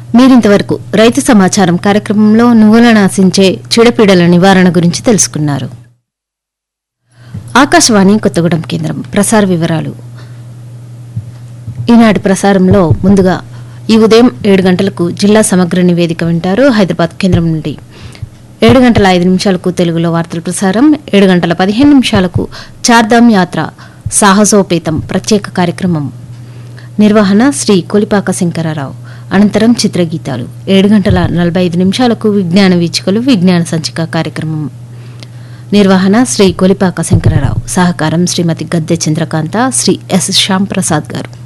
మీరింతవరకు రైతు సమాచారం కార్యక్రమంలో నువ్వులను ఆశించే చీడపీడల నివారణ గురించి తెలుసుకున్నారు ఆకాశవాణి కొత్తగూడెం కేంద్రం ప్రసార వివరాలు ఈనాటి ప్రసారంలో ముందుగా ఈ ఉదయం ఏడు గంటలకు జిల్లా సమగ్ర నివేదిక వింటారు హైదరాబాద్ కేంద్రం నుండి ఏడు గంటల ఐదు నిమిషాలకు తెలుగులో వార్తల ప్రసారం ఏడు గంటల పదిహేను నిమిషాలకు చార్ధామ్ యాత్ర సాహసోపేతం ప్రత్యేక కార్యక్రమం నిర్వహణ శ్రీ కొలిపాక శంకరరావు అనంతరం చిత్రగీతాలు ఏడు గంటల నలభై ఐదు నిమిషాలకు విజ్ఞాన వీచికలు విజ్ఞాన సంచిక కార్యక్రమం నిర్వహణ శ్రీ కొలిపాక శంకరరావు సహకారం శ్రీమతి గద్దె చంద్రకాంత శ్రీ ఎస్ శ్యామ్ ప్రసాద్ గారు